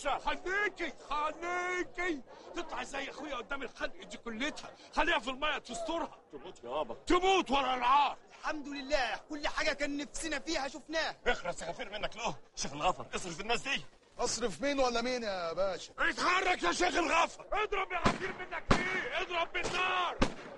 باشا خليكي خليكي تطلع زي اخويا قدام الخلق دي كلتها خليها في الميه تسترها تموت يابا تموت ورا العار الحمد لله كل حاجة كان نفسنا فيها شفناها اخرس غفير منك له شيخ الغفر اصرف الناس دي اصرف مين ولا مين يا باشا اتحرك يا شيخ الغفر اضرب يا غفير منك ايه اضرب بالنار